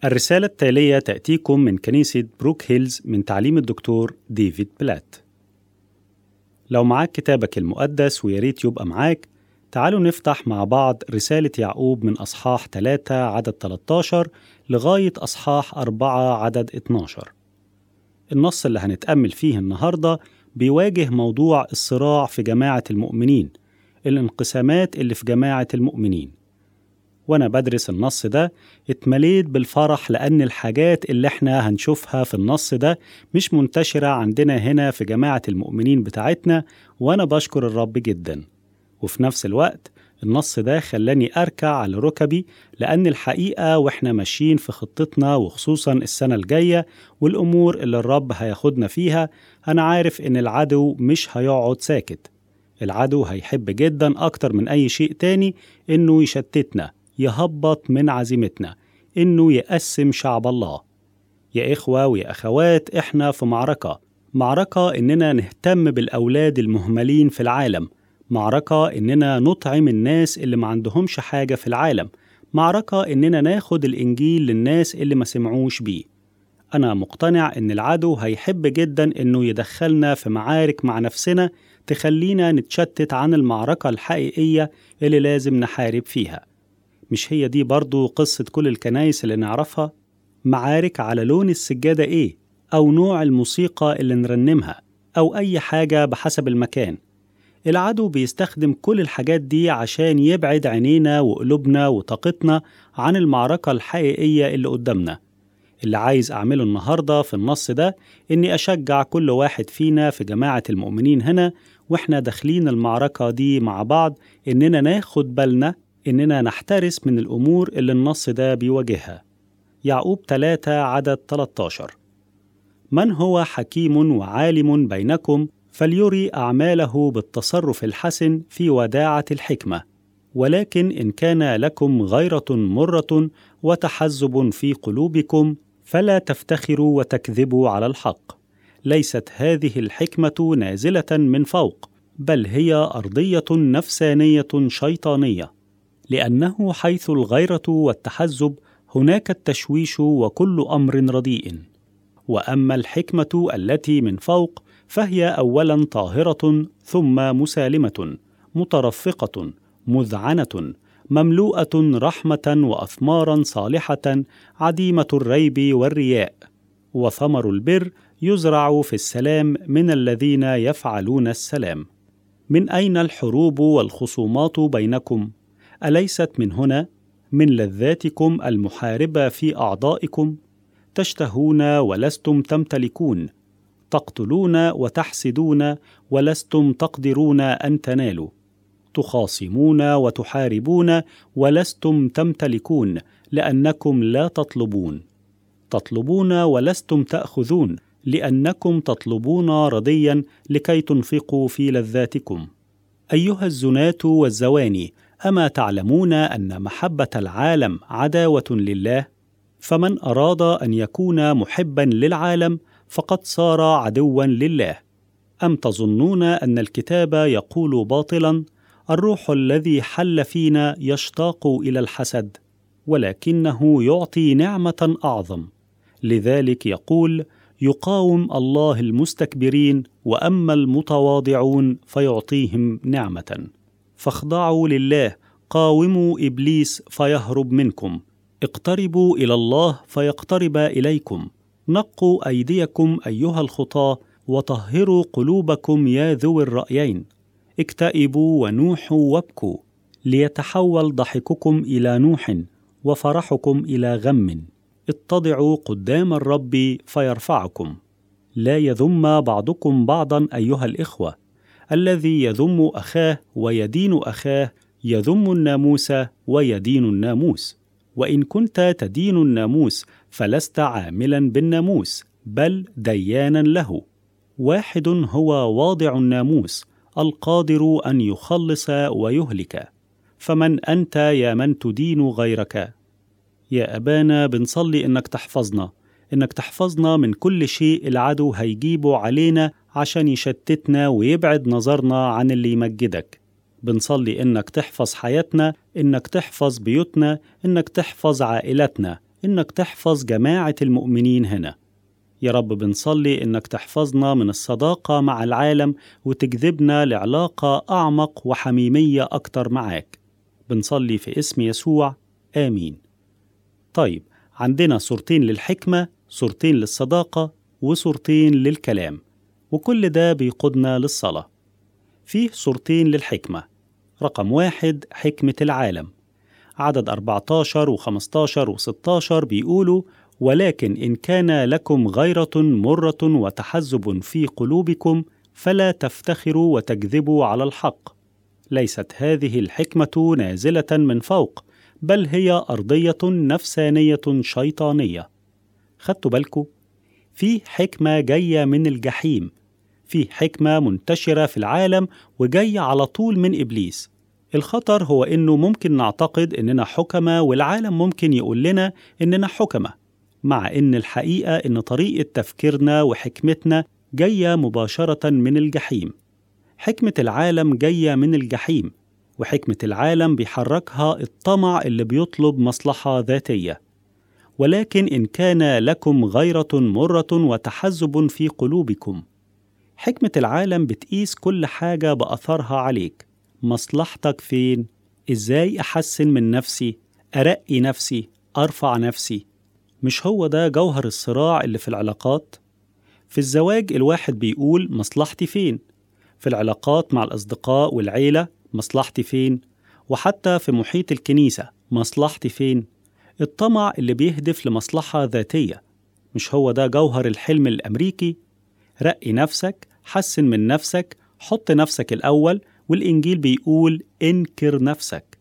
الرسالة التالية تأتيكم من كنيسة بروك هيلز من تعليم الدكتور ديفيد بلات لو معاك كتابك المقدس وياريت يبقى معاك تعالوا نفتح مع بعض رسالة يعقوب من أصحاح 3 عدد 13 لغاية أصحاح 4 عدد 12 النص اللي هنتأمل فيه النهاردة بيواجه موضوع الصراع في جماعة المؤمنين الانقسامات اللي في جماعة المؤمنين وأنا بدرس النص ده اتمليت بالفرح لأن الحاجات اللي احنا هنشوفها في النص ده مش منتشرة عندنا هنا في جماعة المؤمنين بتاعتنا وأنا بشكر الرب جدا وفي نفس الوقت النص ده خلاني أركع على ركبي لأن الحقيقة وإحنا ماشيين في خطتنا وخصوصا السنة الجاية والأمور اللي الرب هياخدنا فيها أنا عارف إن العدو مش هيقعد ساكت العدو هيحب جدا أكتر من أي شيء تاني إنه يشتتنا يهبط من عزيمتنا إنه يقسم شعب الله يا إخوة ويا أخوات إحنا في معركة معركة إننا نهتم بالأولاد المهملين في العالم معركة إننا نطعم الناس اللي ما عندهمش حاجة في العالم معركة إننا ناخد الإنجيل للناس اللي ما سمعوش بيه أنا مقتنع إن العدو هيحب جدا إنه يدخلنا في معارك مع نفسنا تخلينا نتشتت عن المعركة الحقيقية اللي لازم نحارب فيها مش هي دي برضو قصة كل الكنايس اللي نعرفها؟ معارك على لون السجادة إيه؟ أو نوع الموسيقى اللي نرنمها أو أي حاجة بحسب المكان العدو بيستخدم كل الحاجات دي عشان يبعد عينينا وقلوبنا وطاقتنا عن المعركة الحقيقية اللي قدامنا اللي عايز أعمله النهاردة في النص ده إني أشجع كل واحد فينا في جماعة المؤمنين هنا وإحنا داخلين المعركة دي مع بعض إننا ناخد بالنا إننا نحترس من الأمور اللي النص ده بيواجهها يعقوب 3 عدد 13 من هو حكيم وعالم بينكم فليري أعماله بالتصرف الحسن في وداعة الحكمة ولكن إن كان لكم غيرة مرة وتحزب في قلوبكم فلا تفتخروا وتكذبوا على الحق ليست هذه الحكمة نازلة من فوق بل هي أرضية نفسانية شيطانية لأنه حيث الغيرة والتحزب هناك التشويش وكل أمر رديء وأما الحكمة التي من فوق فهي اولا طاهره ثم مسالمه مترفقه مذعنه مملوءه رحمه واثمارا صالحه عديمه الريب والرياء وثمر البر يزرع في السلام من الذين يفعلون السلام من اين الحروب والخصومات بينكم اليست من هنا من لذاتكم المحاربه في اعضائكم تشتهون ولستم تمتلكون تقتلون وتحسدون ولستم تقدرون ان تنالوا تخاصمون وتحاربون ولستم تمتلكون لانكم لا تطلبون تطلبون ولستم تاخذون لانكم تطلبون رضيا لكي تنفقوا في لذاتكم ايها الزناه والزواني اما تعلمون ان محبه العالم عداوه لله فمن اراد ان يكون محبا للعالم فقد صار عدوا لله ام تظنون ان الكتاب يقول باطلا الروح الذي حل فينا يشتاق الى الحسد ولكنه يعطي نعمه اعظم لذلك يقول يقاوم الله المستكبرين واما المتواضعون فيعطيهم نعمه فاخضعوا لله قاوموا ابليس فيهرب منكم اقتربوا الى الله فيقترب اليكم نقوا ايديكم ايها الخطاه وطهروا قلوبكم يا ذوي الرايين اكتئبوا ونوحوا وابكوا ليتحول ضحككم الى نوح وفرحكم الى غم اتضعوا قدام الرب فيرفعكم لا يذم بعضكم بعضا ايها الاخوه الذي يذم اخاه ويدين اخاه يذم الناموس ويدين الناموس وان كنت تدين الناموس فلست عاملا بالناموس بل ديانا له واحد هو واضع الناموس القادر ان يخلص ويهلك فمن انت يا من تدين غيرك يا ابانا بنصلي انك تحفظنا انك تحفظنا من كل شيء العدو هيجيبه علينا عشان يشتتنا ويبعد نظرنا عن اللي يمجدك بنصلي انك تحفظ حياتنا انك تحفظ بيوتنا انك تحفظ عائلتنا إنك تحفظ جماعة المؤمنين هنا يا رب بنصلي إنك تحفظنا من الصداقة مع العالم وتجذبنا لعلاقة أعمق وحميمية أكتر معاك بنصلي في اسم يسوع آمين طيب عندنا صورتين للحكمة صورتين للصداقة وصورتين للكلام وكل ده بيقودنا للصلاة فيه صورتين للحكمة رقم واحد حكمة العالم عدد 14 و 15 و 16 بيقولوا ولكن إن كان لكم غيرة مرة وتحزب في قلوبكم فلا تفتخروا وتكذبوا على الحق ليست هذه الحكمة نازلة من فوق بل هي أرضية نفسانية شيطانية خدتوا بالكم؟ في حكمة جاية من الجحيم في حكمة منتشرة في العالم وجاية على طول من إبليس الخطر هو إنه ممكن نعتقد إننا حكمة والعالم ممكن يقول لنا إننا حكمة مع إن الحقيقة إن طريقة تفكيرنا وحكمتنا جاية مباشرة من الجحيم حكمة العالم جاية من الجحيم وحكمة العالم بيحركها الطمع اللي بيطلب مصلحة ذاتية ولكن إن كان لكم غيرة مرة وتحزب في قلوبكم حكمة العالم بتقيس كل حاجة بأثرها عليك مصلحتك فين؟ إزاي أحسن من نفسي؟ أرقي نفسي؟ أرفع نفسي؟ مش هو ده جوهر الصراع اللي في العلاقات؟ في الزواج الواحد بيقول مصلحتي فين؟ في العلاقات مع الأصدقاء والعيلة مصلحتي فين؟ وحتى في محيط الكنيسة مصلحتي فين؟ الطمع اللي بيهدف لمصلحة ذاتية مش هو ده جوهر الحلم الأمريكي؟ رقي نفسك حسن من نفسك حط نفسك الأول والإنجيل بيقول انكر نفسك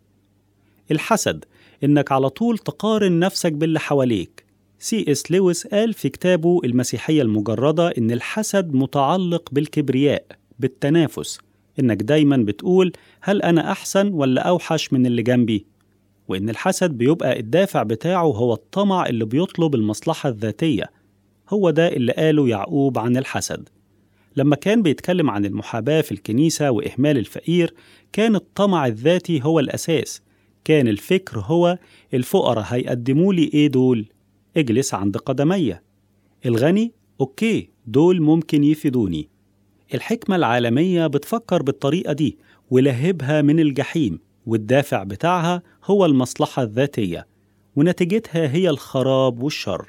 الحسد إنك على طول تقارن نفسك باللي حواليك سي اس لويس قال في كتابه المسيحية المجردة إن الحسد متعلق بالكبرياء بالتنافس إنك دايما بتقول هل أنا أحسن ولا أوحش من اللي جنبي وإن الحسد بيبقى الدافع بتاعه هو الطمع اللي بيطلب المصلحة الذاتية هو ده اللي قاله يعقوب عن الحسد لما كان بيتكلم عن المحاباة في الكنيسة وإهمال الفقير كان الطمع الذاتي هو الأساس كان الفكر هو الفقراء هيقدموا لي إيه دول؟ اجلس عند قدمي الغني أوكي دول ممكن يفيدوني الحكمة العالمية بتفكر بالطريقة دي ولهبها من الجحيم والدافع بتاعها هو المصلحة الذاتية ونتيجتها هي الخراب والشر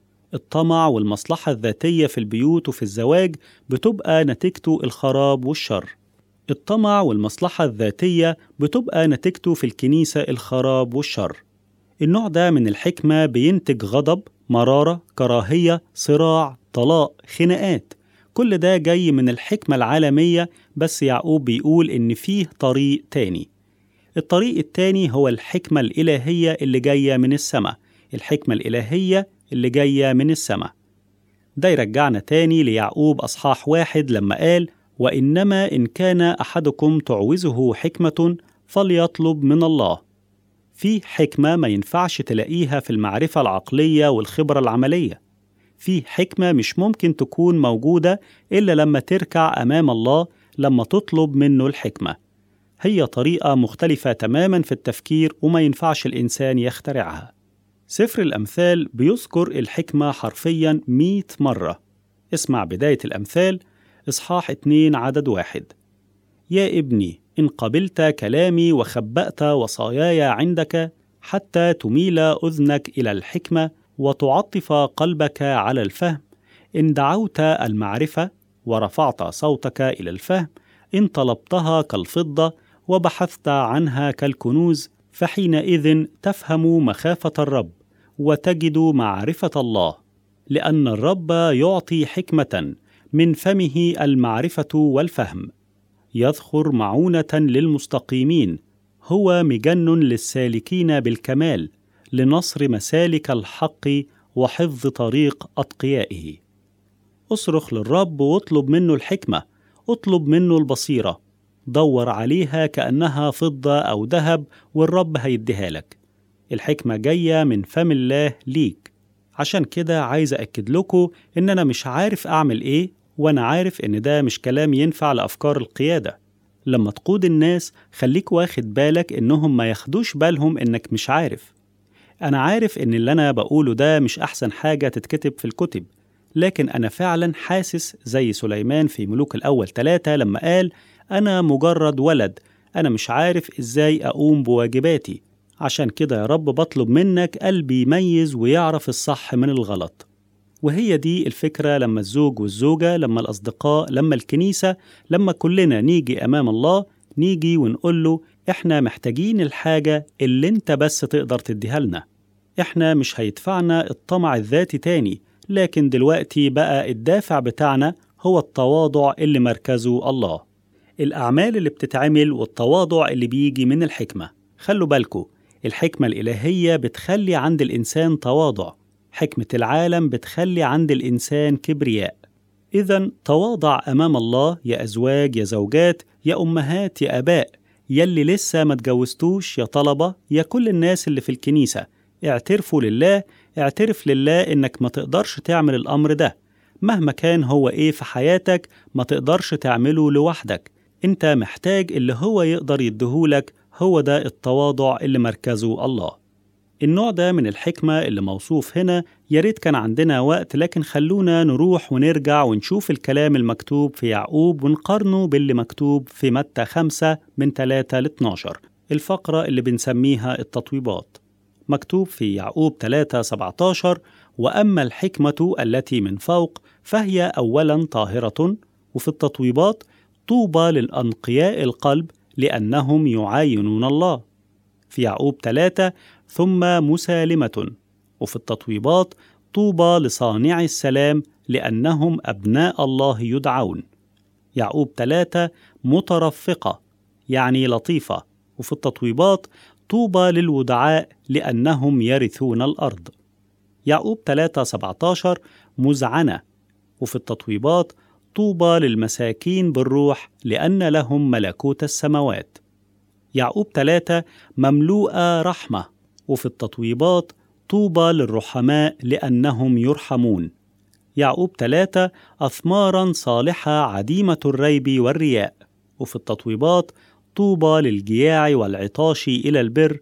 الطمع والمصلحة الذاتية في البيوت وفي الزواج بتبقى نتيجته الخراب والشر الطمع والمصلحة الذاتية بتبقى نتيجته في الكنيسة الخراب والشر النوع ده من الحكمة بينتج غضب مرارة كراهية صراع طلاق خناقات كل ده جاي من الحكمة العالمية بس يعقوب بيقول إن فيه طريق تاني الطريق التاني هو الحكمة الإلهية اللي جاية من السماء الحكمة الإلهية اللي جاية من السماء ده يرجعنا تاني ليعقوب أصحاح واحد لما قال وإنما إن كان أحدكم تعوزه حكمة فليطلب من الله في حكمة ما ينفعش تلاقيها في المعرفة العقلية والخبرة العملية في حكمة مش ممكن تكون موجودة إلا لما تركع أمام الله لما تطلب منه الحكمة هي طريقة مختلفة تماما في التفكير وما ينفعش الإنسان يخترعها سفر الأمثال بيذكر الحكمة حرفيا مئة مرة اسمع بداية الأمثال إصحاح 2 عدد واحد يا ابني إن قبلت كلامي وخبأت وصاياي عندك حتى تميل أذنك إلى الحكمة وتعطف قلبك على الفهم إن دعوت المعرفة ورفعت صوتك إلى الفهم إن طلبتها كالفضة وبحثت عنها كالكنوز فحينئذ تفهم مخافة الرب وتجد معرفة الله لأن الرب يعطي حكمة من فمه المعرفة والفهم يذخر معونة للمستقيمين هو مجن للسالكين بالكمال لنصر مسالك الحق وحفظ طريق أتقيائه اصرخ للرب واطلب منه الحكمة اطلب منه البصيرة دور عليها كأنها فضة أو ذهب والرب هيديها لك الحكمة جاية من فم الله ليك عشان كده عايز أكد لكم إن أنا مش عارف أعمل إيه وأنا عارف إن ده مش كلام ينفع لأفكار القيادة لما تقود الناس خليك واخد بالك إنهم ما ياخدوش بالهم إنك مش عارف أنا عارف إن اللي أنا بقوله ده مش أحسن حاجة تتكتب في الكتب لكن أنا فعلا حاسس زي سليمان في ملوك الأول ثلاثة لما قال أنا مجرد ولد أنا مش عارف إزاي أقوم بواجباتي عشان كده يا رب بطلب منك قلبي يميز ويعرف الصح من الغلط وهي دي الفكرة لما الزوج والزوجة لما الأصدقاء لما الكنيسة لما كلنا نيجي أمام الله نيجي ونقول له إحنا محتاجين الحاجة اللي أنت بس تقدر تديها لنا إحنا مش هيدفعنا الطمع الذاتي تاني لكن دلوقتي بقى الدافع بتاعنا هو التواضع اللي مركزه الله الأعمال اللي بتتعمل والتواضع اللي بيجي من الحكمة خلوا بالكم الحكمة الإلهية بتخلي عند الإنسان تواضع حكمة العالم بتخلي عند الإنسان كبرياء إذا تواضع أمام الله يا أزواج يا زوجات يا أمهات يا آباء يلي لسه ما تجوزتوش يا طلبة يا كل الناس اللي في الكنيسة اعترفوا لله اعترف لله إنك ما تقدرش تعمل الأمر ده مهما كان هو إيه في حياتك ما تقدرش تعمله لوحدك أنت محتاج اللي هو يقدر يديهولك هو ده التواضع اللي مركزه الله النوع ده من الحكمة اللي موصوف هنا يا ريت كان عندنا وقت لكن خلونا نروح ونرجع ونشوف الكلام المكتوب في يعقوب ونقارنه باللي مكتوب في متى 5 من 3 ل 12 الفقرة اللي بنسميها التطويبات مكتوب في يعقوب 3 17 وأما الحكمة التي من فوق فهي أولا طاهرة وفي التطويبات طوبى للأنقياء القلب لأنهم يعاينون الله في يعقوب 3 ثم مسالمة وفي التطويبات طوبى لصانع السلام لأنهم أبناء الله يدعون يعقوب 3 مترفقة يعني لطيفة وفي التطويبات طوبى للودعاء لأنهم يرثون الأرض يعقوب 3 17 مزعنة وفي التطويبات طوبى للمساكين بالروح لأن لهم ملكوت السماوات يعقوب 3 مملوءة رحمة وفي التطويبات طوبى للرحماء لأنهم يرحمون يعقوب 3 أثمارا صالحة عديمة الريب والرياء وفي التطويبات طوبى للجياع والعطاش إلى البر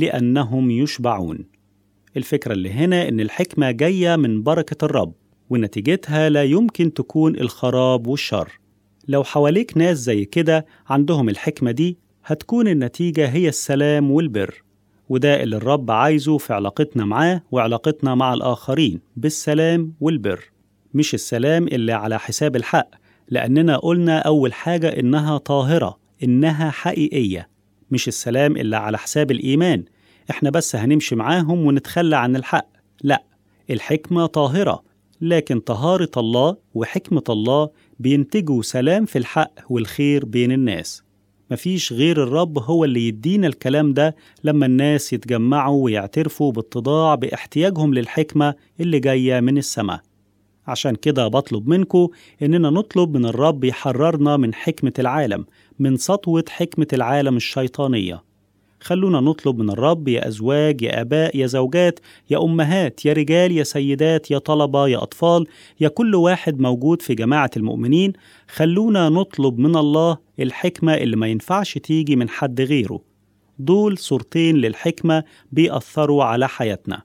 لأنهم يشبعون الفكرة اللي هنا إن الحكمة جاية من بركة الرب ونتيجتها لا يمكن تكون الخراب والشر لو حواليك ناس زي كده عندهم الحكمة دي هتكون النتيجة هي السلام والبر وده اللي الرب عايزه في علاقتنا معاه وعلاقتنا مع الآخرين بالسلام والبر مش السلام اللي على حساب الحق لأننا قلنا أول حاجة إنها طاهرة إنها حقيقية مش السلام اللي على حساب الإيمان إحنا بس هنمشي معاهم ونتخلى عن الحق لا الحكمة طاهرة لكن طهارة الله وحكمة الله بينتجوا سلام في الحق والخير بين الناس مفيش غير الرب هو اللي يدينا الكلام ده لما الناس يتجمعوا ويعترفوا باتضاع باحتياجهم للحكمة اللي جاية من السماء عشان كده بطلب منكم إننا نطلب من الرب يحررنا من حكمة العالم من سطوة حكمة العالم الشيطانية خلونا نطلب من الرب يا أزواج يا آباء يا زوجات يا أمهات يا رجال يا سيدات يا طلبة يا أطفال يا كل واحد موجود في جماعة المؤمنين خلونا نطلب من الله الحكمة اللي ما ينفعش تيجي من حد غيره دول صورتين للحكمة بيأثروا على حياتنا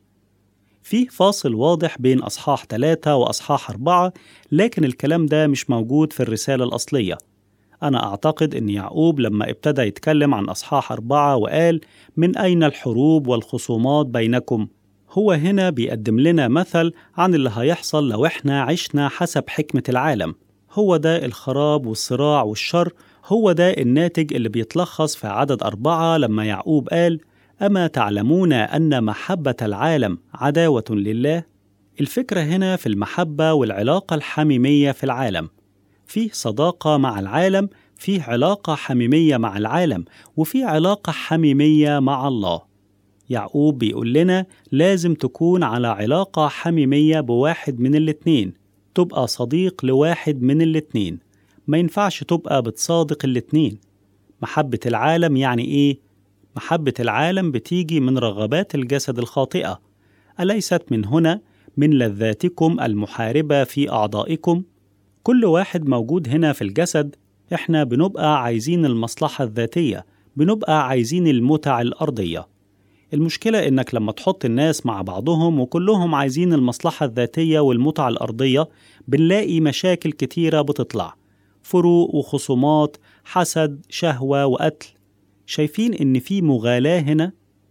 فيه فاصل واضح بين أصحاح ثلاثة وأصحاح أربعة لكن الكلام ده مش موجود في الرسالة الأصلية أنا أعتقد أن يعقوب لما ابتدى يتكلم عن أصحاح أربعة وقال من أين الحروب والخصومات بينكم هو هنا بيقدم لنا مثل عن اللي هيحصل لو احنا عشنا حسب حكمة العالم هو ده الخراب والصراع والشر هو ده الناتج اللي بيتلخص في عدد أربعة لما يعقوب قال أما تعلمون أن محبة العالم عداوة لله؟ الفكرة هنا في المحبة والعلاقة الحميمية في العالم فيه صداقة مع العالم فيه علاقة حميمية مع العالم وفيه علاقة حميمية مع الله يعقوب بيقول لنا لازم تكون على علاقة حميمية بواحد من الاتنين تبقى صديق لواحد من الاتنين ما ينفعش تبقى بتصادق الاتنين محبة العالم يعني إيه؟ محبة العالم بتيجي من رغبات الجسد الخاطئة أليست من هنا من لذاتكم المحاربة في أعضائكم؟ كل واحد موجود هنا في الجسد إحنا بنبقى عايزين المصلحة الذاتية بنبقى عايزين المتع الأرضية المشكلة إنك لما تحط الناس مع بعضهم وكلهم عايزين المصلحة الذاتية والمتعة الأرضية بنلاقي مشاكل كتيرة بتطلع فروق وخصومات حسد شهوة وقتل شايفين إن في مغالاة هنا؟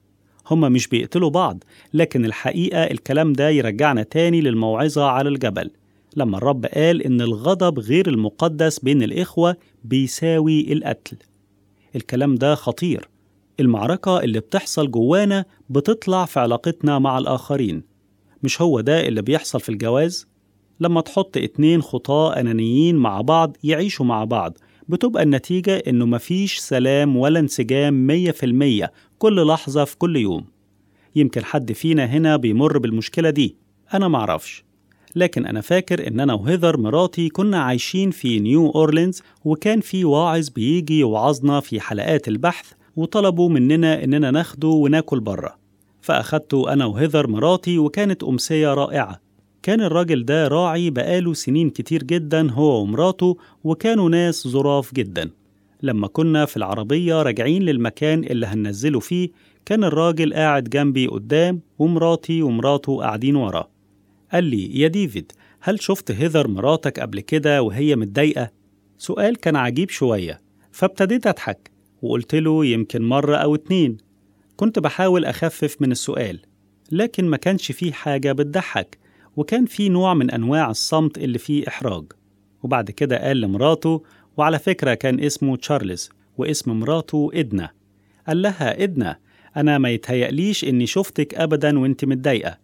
هما مش بيقتلوا بعض لكن الحقيقة الكلام ده يرجعنا تاني للموعظة على الجبل لما الرب قال إن الغضب غير المقدس بين الإخوة بيساوي القتل الكلام ده خطير المعركة اللي بتحصل جوانا بتطلع في علاقتنا مع الآخرين مش هو ده اللي بيحصل في الجواز؟ لما تحط اتنين خطاة أنانيين مع بعض يعيشوا مع بعض بتبقى النتيجة إنه مفيش سلام ولا انسجام مية في المية كل لحظة في كل يوم يمكن حد فينا هنا بيمر بالمشكلة دي أنا معرفش لكن أنا فاكر إن أنا وهيذر مراتي كنا عايشين في نيو أورلينز وكان في واعظ بيجي يوعظنا في حلقات البحث وطلبوا مننا إننا ناخده وناكل بره فأخدته أنا وهيذر مراتي وكانت أمسية رائعة كان الراجل ده راعي بقاله سنين كتير جدا هو ومراته وكانوا ناس ظراف جدا لما كنا في العربية راجعين للمكان اللي هننزله فيه كان الراجل قاعد جنبي قدام ومراتي ومراته قاعدين وراه قال لي يا ديفيد هل شفت هيذر مراتك قبل كده وهي متضايقة؟ سؤال كان عجيب شوية فابتديت أضحك وقلت له يمكن مرة أو اتنين كنت بحاول أخفف من السؤال لكن ما كانش فيه حاجة بتضحك وكان في نوع من أنواع الصمت اللي فيه إحراج وبعد كده قال لمراته وعلى فكرة كان اسمه تشارلز واسم مراته إدنا قال لها إدنا أنا ما يتهيأليش إني شفتك أبدا وإنت متضايقة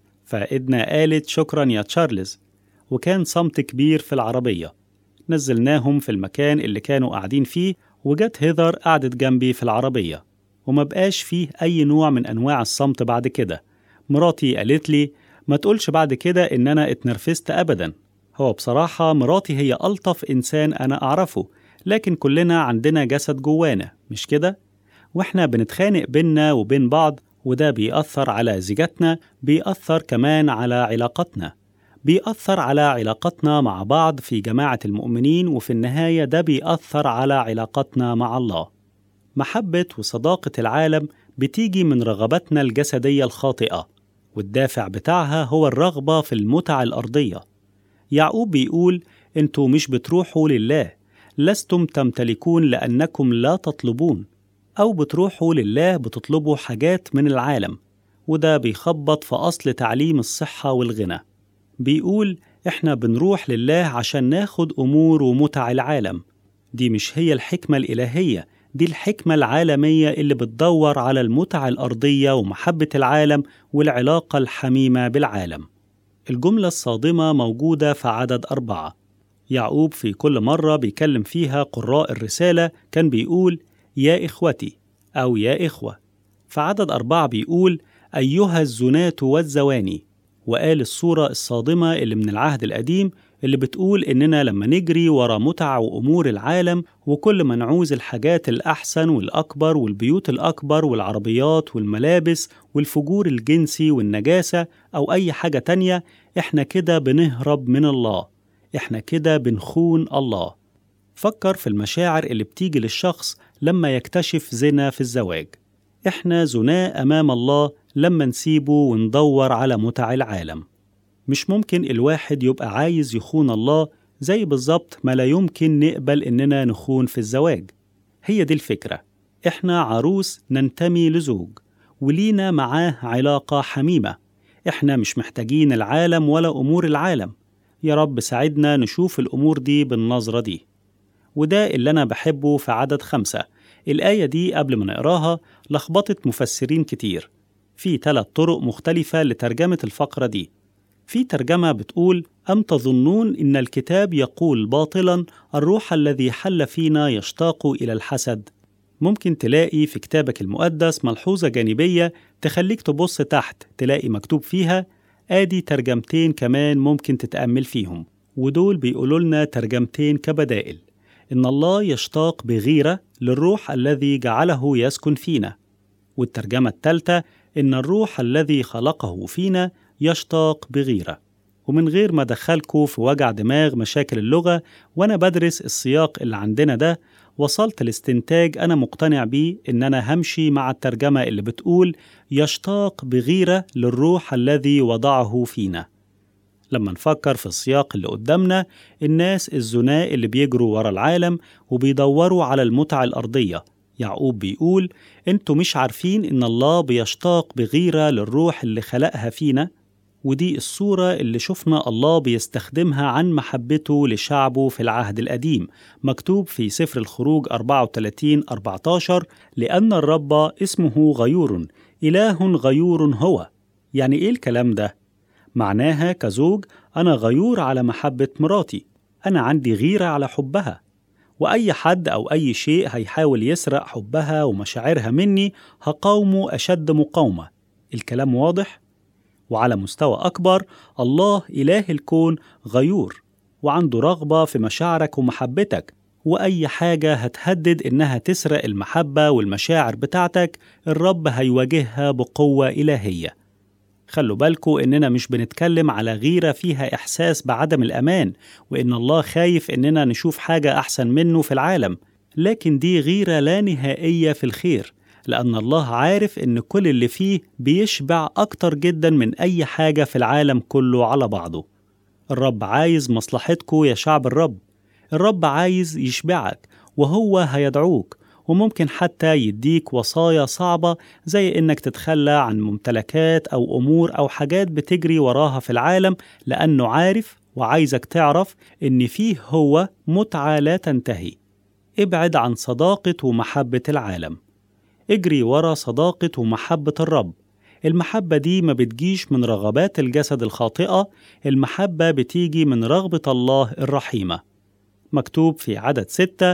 فإدنا قالت شكرا يا تشارلز وكان صمت كبير في العربية نزلناهم في المكان اللي كانوا قاعدين فيه وجت هيذر قعدت جنبي في العربية وما بقاش فيه أي نوع من أنواع الصمت بعد كده مراتي قالت لي ما تقولش بعد كده إن أنا اتنرفزت أبدا هو بصراحة مراتي هي ألطف إنسان أنا أعرفه لكن كلنا عندنا جسد جوانا مش كده؟ وإحنا بنتخانق بينا وبين بعض وده بيأثر على زيجتنا بيأثر كمان على علاقتنا بيأثر على علاقتنا مع بعض في جماعة المؤمنين وفي النهاية ده بيأثر على علاقتنا مع الله محبة وصداقة العالم بتيجي من رغبتنا الجسدية الخاطئة والدافع بتاعها هو الرغبة في المتع الأرضية يعقوب بيقول انتوا مش بتروحوا لله لستم تمتلكون لأنكم لا تطلبون أو بتروحوا لله بتطلبوا حاجات من العالم وده بيخبط في أصل تعليم الصحة والغنى بيقول إحنا بنروح لله عشان ناخد أمور ومتع العالم دي مش هي الحكمة الإلهية دي الحكمة العالمية اللي بتدور على المتع الأرضية ومحبة العالم والعلاقة الحميمة بالعالم الجملة الصادمة موجودة في عدد أربعة يعقوب في كل مرة بيكلم فيها قراء الرسالة كان بيقول يا إخوتي أو يا إخوة فعدد أربعة بيقول أيها الزنات والزواني وقال الصورة الصادمة اللي من العهد القديم اللي بتقول إننا لما نجري ورا متع وأمور العالم وكل ما نعوز الحاجات الأحسن والأكبر والبيوت الأكبر والعربيات والملابس والفجور الجنسي والنجاسة أو أي حاجة تانية إحنا كده بنهرب من الله إحنا كده بنخون الله فكر في المشاعر اللي بتيجي للشخص لما يكتشف زنا في الزواج إحنا زناء أمام الله لما نسيبه وندور على متع العالم مش ممكن الواحد يبقى عايز يخون الله زي بالظبط ما لا يمكن نقبل إننا نخون في الزواج هي دي الفكرة إحنا عروس ننتمي لزوج ولينا معاه علاقة حميمة إحنا مش محتاجين العالم ولا أمور العالم يا رب ساعدنا نشوف الأمور دي بالنظرة دي وده اللي أنا بحبه في عدد خمسة الآية دي قبل ما نقراها لخبطت مفسرين كتير في ثلاث طرق مختلفة لترجمة الفقرة دي في ترجمة بتقول أم تظنون إن الكتاب يقول باطلا الروح الذي حل فينا يشتاق إلى الحسد ممكن تلاقي في كتابك المقدس ملحوظة جانبية تخليك تبص تحت تلاقي مكتوب فيها آدي ترجمتين كمان ممكن تتأمل فيهم ودول بيقولوا لنا ترجمتين كبدائل إن الله يشتاق بغيرة للروح الذي جعله يسكن فينا والترجمة الثالثة إن الروح الذي خلقه فينا يشتاق بغيرة ومن غير ما أدخلكوا في وجع دماغ مشاكل اللغة وأنا بدرس السياق اللي عندنا ده وصلت لاستنتاج أنا مقتنع بيه إن أنا همشي مع الترجمة اللي بتقول يشتاق بغيرة للروح الذي وضعه فينا لما نفكر في السياق اللي قدامنا الناس الزناء اللي بيجروا ورا العالم وبيدوروا على المتعة الأرضية يعقوب بيقول انتوا مش عارفين ان الله بيشتاق بغيرة للروح اللي خلقها فينا ودي الصورة اللي شفنا الله بيستخدمها عن محبته لشعبه في العهد القديم مكتوب في سفر الخروج 34 14 لأن الرب اسمه غيور إله غيور هو يعني إيه الكلام ده؟ معناها كزوج أنا غيور على محبة مراتي أنا عندي غيرة على حبها وأي حد أو أي شيء هيحاول يسرق حبها ومشاعرها مني هقاومه أشد مقاومة الكلام واضح؟ وعلى مستوى أكبر الله إله الكون غيور وعنده رغبة في مشاعرك ومحبتك وأي حاجة هتهدد إنها تسرق المحبة والمشاعر بتاعتك الرب هيواجهها بقوة إلهية خلوا بالكوا إننا مش بنتكلم على غيرة فيها إحساس بعدم الأمان وإن الله خايف إننا نشوف حاجة أحسن منه في العالم لكن دي غيرة لا نهائية في الخير لأن الله عارف إن كل اللي فيه بيشبع أكتر جدا من أي حاجة في العالم كله على بعضه الرب عايز مصلحتكوا يا شعب الرب الرب عايز يشبعك وهو هيدعوك وممكن حتى يديك وصايا صعبة زي إنك تتخلى عن ممتلكات أو أمور أو حاجات بتجري وراها في العالم لأنه عارف وعايزك تعرف إن فيه هو متعة لا تنتهي ابعد عن صداقة ومحبة العالم اجري ورا صداقة ومحبة الرب المحبة دي ما بتجيش من رغبات الجسد الخاطئة المحبة بتيجي من رغبة الله الرحيمة مكتوب في عدد ستة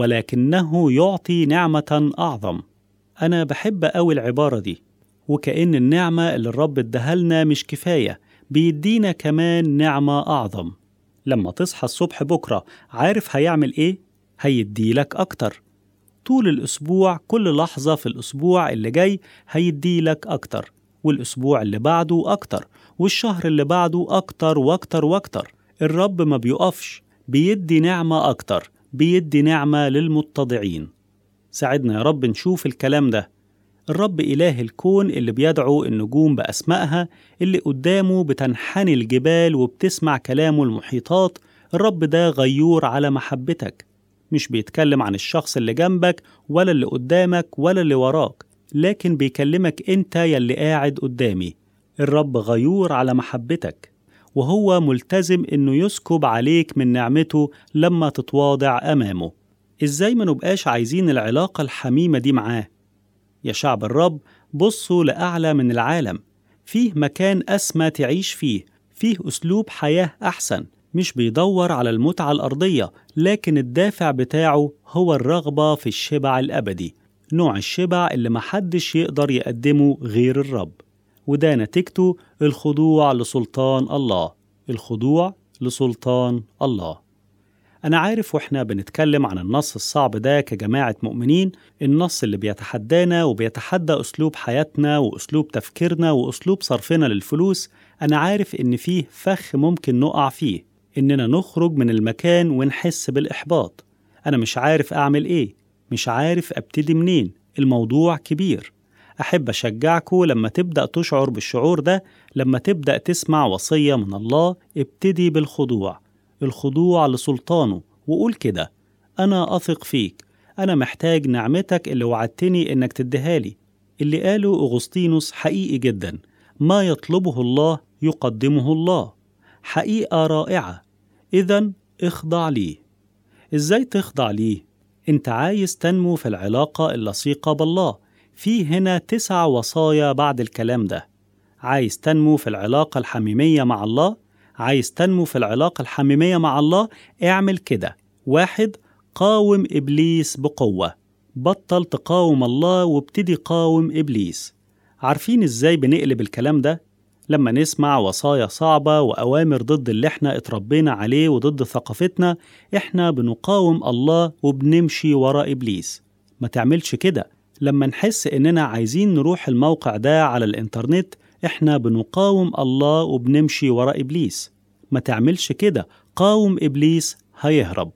ولكنه يعطي نعمة أعظم أنا بحب أوي العبارة دي وكأن النعمة اللي الرب ادهلنا مش كفاية بيدينا كمان نعمة أعظم لما تصحى الصبح بكرة عارف هيعمل إيه؟ هيديلك أكتر طول الأسبوع كل لحظة في الأسبوع اللي جاي هيديلك أكتر والأسبوع اللي بعده أكتر والشهر اللي بعده أكتر وأكتر وأكتر الرب ما بيقفش بيدي نعمة أكتر بيدي نعمة للمتضعين ساعدنا يا رب نشوف الكلام ده الرب إله الكون اللي بيدعو النجوم بأسمائها اللي قدامه بتنحني الجبال وبتسمع كلامه المحيطات الرب ده غيور على محبتك مش بيتكلم عن الشخص اللي جنبك ولا اللي قدامك ولا اللي وراك لكن بيكلمك انت يلي قاعد قدامي الرب غيور على محبتك وهو ملتزم انه يسكب عليك من نعمته لما تتواضع امامه ازاي ما نبقاش عايزين العلاقه الحميمه دي معاه يا شعب الرب بصوا لاعلى من العالم فيه مكان اسمى تعيش فيه فيه اسلوب حياه احسن مش بيدور على المتعه الارضيه لكن الدافع بتاعه هو الرغبه في الشبع الابدي نوع الشبع اللي محدش يقدر يقدمه غير الرب وده نتيجته الخضوع لسلطان الله الخضوع لسلطان الله أنا عارف وإحنا بنتكلم عن النص الصعب ده كجماعة مؤمنين النص اللي بيتحدانا وبيتحدى أسلوب حياتنا وأسلوب تفكيرنا وأسلوب صرفنا للفلوس أنا عارف إن فيه فخ ممكن نقع فيه إننا نخرج من المكان ونحس بالإحباط أنا مش عارف أعمل إيه مش عارف أبتدي منين الموضوع كبير أحب أشجعكوا لما تبدأ تشعر بالشعور ده لما تبدأ تسمع وصية من الله ابتدي بالخضوع الخضوع لسلطانه وقول كده أنا أثق فيك أنا محتاج نعمتك اللي وعدتني إنك تديهالي اللي قاله أغسطينوس حقيقي جدا ما يطلبه الله يقدمه الله حقيقة رائعة إذا اخضع ليه إزاي تخضع ليه؟ أنت عايز تنمو في العلاقة اللصيقة بالله في هنا تسع وصايا بعد الكلام ده عايز تنمو في العلاقة الحميمية مع الله عايز تنمو في العلاقة الحميمية مع الله اعمل كده واحد قاوم إبليس بقوة بطل تقاوم الله وابتدي قاوم إبليس عارفين إزاي بنقلب الكلام ده؟ لما نسمع وصايا صعبة وأوامر ضد اللي احنا اتربينا عليه وضد ثقافتنا احنا بنقاوم الله وبنمشي ورا إبليس ما تعملش كده لما نحس إننا عايزين نروح الموقع ده على الإنترنت إحنا بنقاوم الله وبنمشي ورا إبليس ما تعملش كده قاوم إبليس هيهرب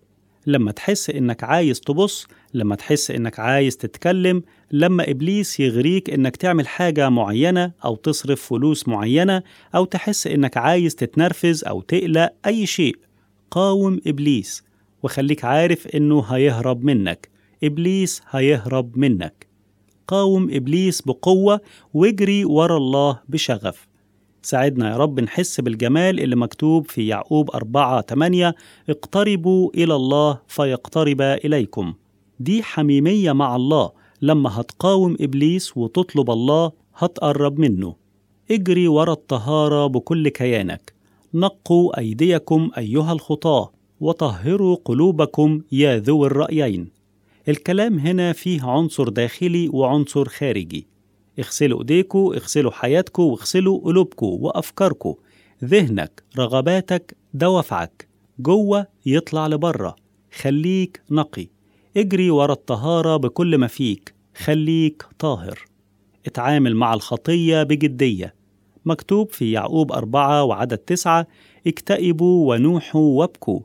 لما تحس إنك عايز تبص لما تحس إنك عايز تتكلم لما إبليس يغريك إنك تعمل حاجة معينة أو تصرف فلوس معينة أو تحس إنك عايز تتنرفز أو تقلق أي شيء قاوم إبليس وخليك عارف إنه هيهرب منك إبليس هيهرب منك قاوم إبليس بقوة واجري ورا الله بشغف ساعدنا يا رب نحس بالجمال اللي مكتوب في يعقوب 4 8 اقتربوا إلى الله فيقترب إليكم دي حميمية مع الله لما هتقاوم إبليس وتطلب الله هتقرب منه اجري ورا الطهارة بكل كيانك نقوا أيديكم أيها الخطاة وطهروا قلوبكم يا ذوي الرأيين الكلام هنا فيه عنصر داخلي وعنصر خارجي اغسلوا ايديكوا اغسلوا حياتكوا واغسلوا قلوبكوا وافكاركوا ذهنك رغباتك دوافعك جوه يطلع لبره خليك نقي اجري ورا الطهارة بكل ما فيك خليك طاهر اتعامل مع الخطية بجدية مكتوب في يعقوب أربعة وعدد تسعة اكتئبوا ونوحوا وابكوا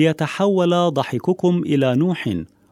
ليتحول ضحككم إلى نوح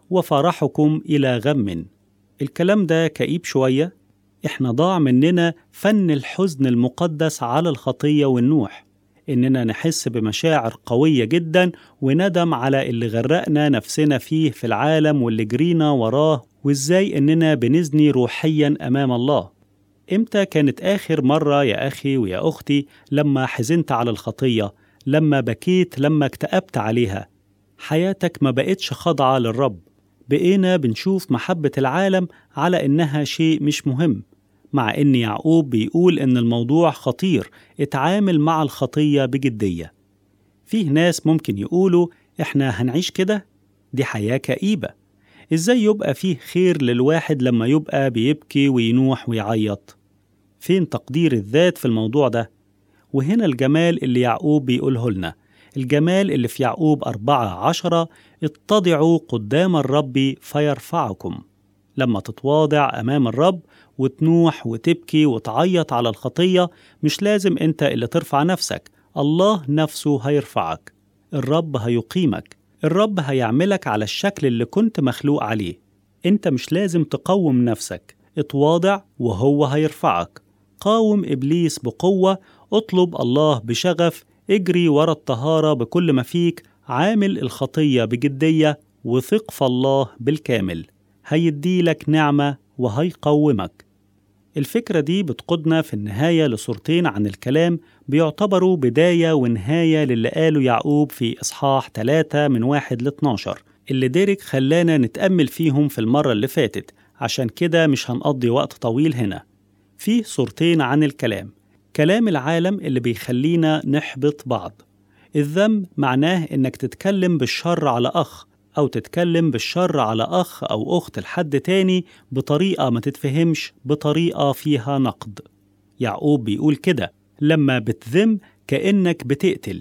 وفرحكم إلى غم الكلام ده كئيب شوية احنا ضاع مننا فن الحزن المقدس على الخطية والنوح إننا نحس بمشاعر قوية جدا وندم على اللي غرقنا نفسنا فيه في العالم واللي جرينا وراه وإزاي إننا بنزني روحيا أمام الله إمتى كانت آخر مرة يا أخي ويا أختي لما حزنت على الخطية لما بكيت لما اكتأبت عليها حياتك ما بقتش خاضعة للرب بقينا بنشوف محبة العالم على إنها شيء مش مهم مع إن يعقوب بيقول إن الموضوع خطير اتعامل مع الخطية بجدية فيه ناس ممكن يقولوا إحنا هنعيش كده دي حياة كئيبة إزاي يبقى فيه خير للواحد لما يبقى بيبكي وينوح ويعيط فين تقدير الذات في الموضوع ده وهنا الجمال اللي يعقوب بيقوله لنا الجمال اللي في يعقوب أربعة عشرة اتضعوا قدام الرب فيرفعكم لما تتواضع أمام الرب وتنوح وتبكي وتعيط على الخطية مش لازم أنت اللي ترفع نفسك الله نفسه هيرفعك الرب هيقيمك الرب هيعملك على الشكل اللي كنت مخلوق عليه أنت مش لازم تقوم نفسك اتواضع وهو هيرفعك قاوم إبليس بقوة اطلب الله بشغف اجري ورا الطهارة بكل ما فيك عامل الخطية بجدية وثق في الله بالكامل هيديلك نعمة وهيقومك الفكرة دي بتقودنا في النهاية لصورتين عن الكلام بيعتبروا بداية ونهاية للي قاله يعقوب في إصحاح 3 من 1 ل 12 اللي ديريك خلانا نتأمل فيهم في المرة اللي فاتت عشان كده مش هنقضي وقت طويل هنا فيه صورتين عن الكلام كلام العالم اللي بيخلينا نحبط بعض الذم معناه إنك تتكلم بالشر على أخ أو تتكلم بالشر على أخ أو أخت لحد تاني بطريقة ما تتفهمش بطريقة فيها نقد يعقوب بيقول كده لما بتذم كأنك بتقتل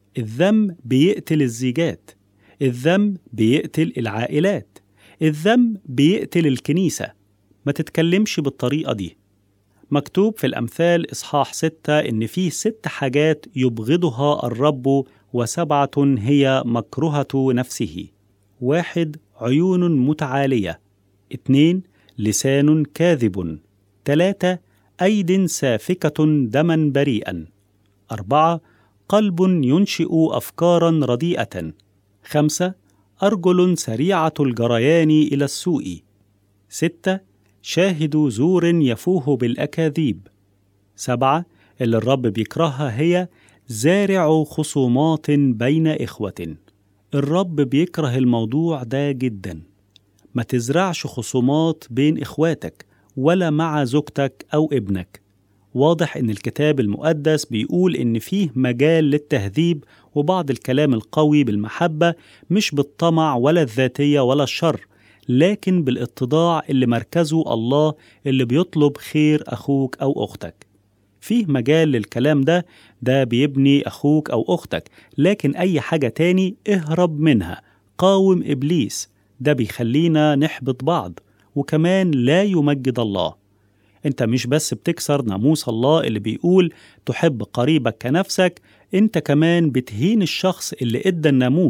الذم بيقتل الزيجات الذم بيقتل العائلات الذم بيقتل الكنيسة ما تتكلمش بالطريقة دي مكتوب في الأمثال إصحاح ستة إن فيه ست حاجات يبغضها الرب وسبعة هي مكرهة نفسه واحد عيون متعالية اتنين لسان كاذب تلاتة أيد سافكة دما بريئا أربعة قلب ينشئ أفكارا رديئة خمسة أرجل سريعة الجريان إلى السوء ستة شاهد زور يفوه بالأكاذيب سبعة اللي الرب بيكرهها هي زارع خصومات بين إخوة الرب بيكره الموضوع ده جدا ما تزرعش خصومات بين إخواتك ولا مع زوجتك أو ابنك واضح إن الكتاب المقدس بيقول إن فيه مجال للتهذيب وبعض الكلام القوي بالمحبة مش بالطمع ولا الذاتية ولا الشر لكن بالاتضاع اللي مركزه الله اللي بيطلب خير أخوك أو أختك فيه مجال للكلام ده ده بيبني أخوك أو أختك لكن أي حاجة تاني اهرب منها قاوم إبليس ده بيخلينا نحبط بعض وكمان لا يمجد الله انت مش بس بتكسر ناموس الله اللي بيقول تحب قريبك كنفسك انت كمان بتهين الشخص اللي ادى الناموس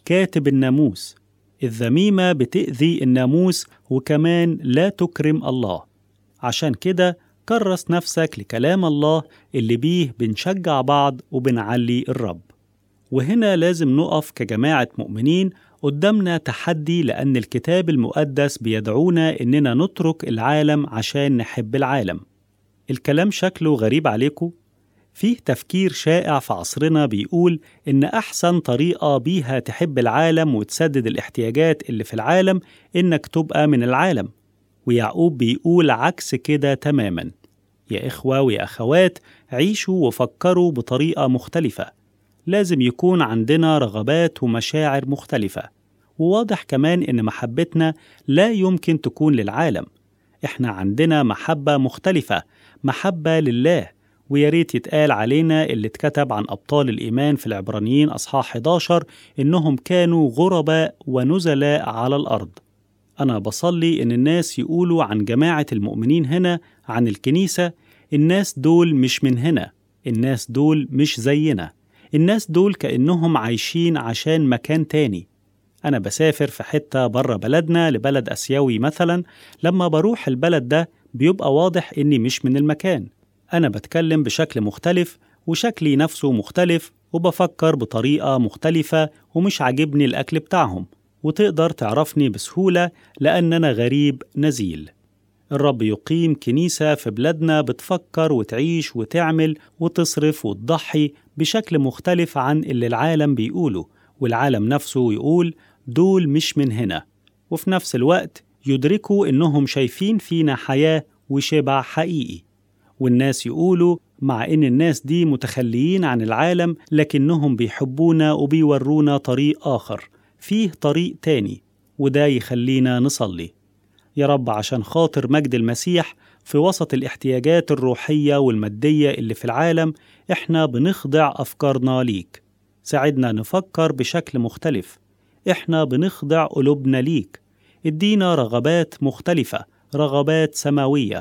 كاتب الناموس الذميمة بتأذي الناموس وكمان لا تكرم الله عشان كده كرس نفسك لكلام الله اللي بيه بنشجع بعض وبنعلي الرب وهنا لازم نقف كجماعة مؤمنين قدامنا تحدي لأن الكتاب المقدس بيدعونا إننا نترك العالم عشان نحب العالم الكلام شكله غريب عليكم؟ فيه تفكير شائع في عصرنا بيقول إن أحسن طريقة بيها تحب العالم وتسدد الاحتياجات اللي في العالم إنك تبقى من العالم ويعقوب بيقول عكس كده تماما يا إخوة ويا أخوات عيشوا وفكروا بطريقة مختلفة لازم يكون عندنا رغبات ومشاعر مختلفة وواضح كمان إن محبتنا لا يمكن تكون للعالم إحنا عندنا محبة مختلفة محبة لله ويا ريت يتقال علينا اللي اتكتب عن أبطال الإيمان في العبرانيين أصحاح 11 إنهم كانوا غرباء ونزلاء على الأرض أنا بصلي إن الناس يقولوا عن جماعة المؤمنين هنا عن الكنيسة الناس دول مش من هنا الناس دول مش زينا الناس دول كأنهم عايشين عشان مكان تاني أنا بسافر في حتة بره بلدنا لبلد أسيوي مثلا لما بروح البلد ده بيبقى واضح إني مش من المكان أنا بتكلم بشكل مختلف وشكلي نفسه مختلف وبفكر بطريقة مختلفة ومش عاجبني الأكل بتاعهم وتقدر تعرفني بسهولة لأن أنا غريب نزيل الرب يقيم كنيسة في بلادنا بتفكر وتعيش وتعمل وتصرف وتضحي بشكل مختلف عن اللي العالم بيقوله والعالم نفسه يقول دول مش من هنا وفي نفس الوقت يدركوا إنهم شايفين فينا حياة وشبع حقيقي والناس يقولوا مع إن الناس دي متخليين عن العالم لكنهم بيحبونا وبيورونا طريق آخر فيه طريق تاني وده يخلينا نصلي يا رب عشان خاطر مجد المسيح في وسط الاحتياجات الروحية والمادية اللي في العالم احنا بنخضع أفكارنا ليك ساعدنا نفكر بشكل مختلف احنا بنخضع قلوبنا ليك ادينا رغبات مختلفة رغبات سماوية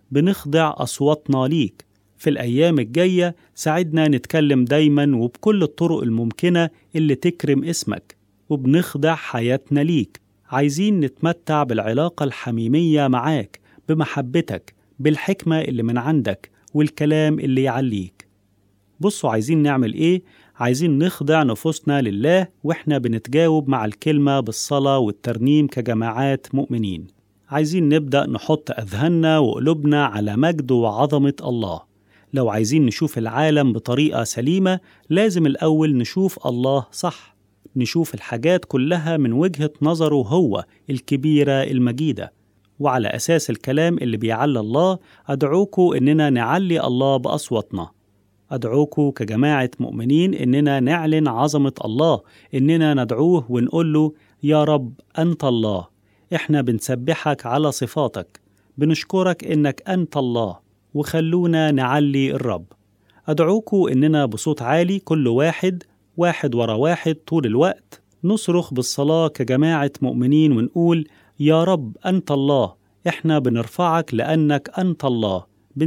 بنخضع أصواتنا ليك في الأيام الجاية ساعدنا نتكلم دايما وبكل الطرق الممكنة اللي تكرم اسمك وبنخضع حياتنا ليك عايزين نتمتع بالعلاقة الحميمية معاك بمحبتك بالحكمة اللي من عندك والكلام اللي يعليك بصوا عايزين نعمل ايه؟ عايزين نخضع نفوسنا لله واحنا بنتجاوب مع الكلمة بالصلاة والترنيم كجماعات مؤمنين عايزين نبدأ نحط أذهاننا وقلوبنا على مجد وعظمة الله لو عايزين نشوف العالم بطريقة سليمة لازم الأول نشوف الله صح نشوف الحاجات كلها من وجهة نظره هو الكبيرة المجيدة وعلى أساس الكلام اللي بيعلى الله أدعوكوا إننا نعلي الله بأصواتنا أدعوكوا كجماعة مؤمنين إننا نعلن عظمة الله إننا ندعوه ونقول له يا رب أنت الله إحنا بنسبحك على صفاتك بنشكرك إنك أنت الله وخلونا نعلي الرب أدعوكوا إننا بصوت عالي كل واحد واحد ورا واحد طول الوقت نصرخ بالصلاة كجماعة مؤمنين ونقول يا رب أنت الله إحنا بنرفعك لأنك أنت الله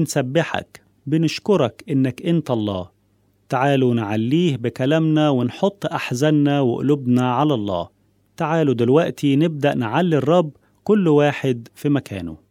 بنسبحك بنشكرك إنك أنت الله تعالوا نعليه بكلامنا ونحط أحزاننا وقلوبنا على الله تعالوا دلوقتي نبدأ نعلي الرب كل واحد في مكانه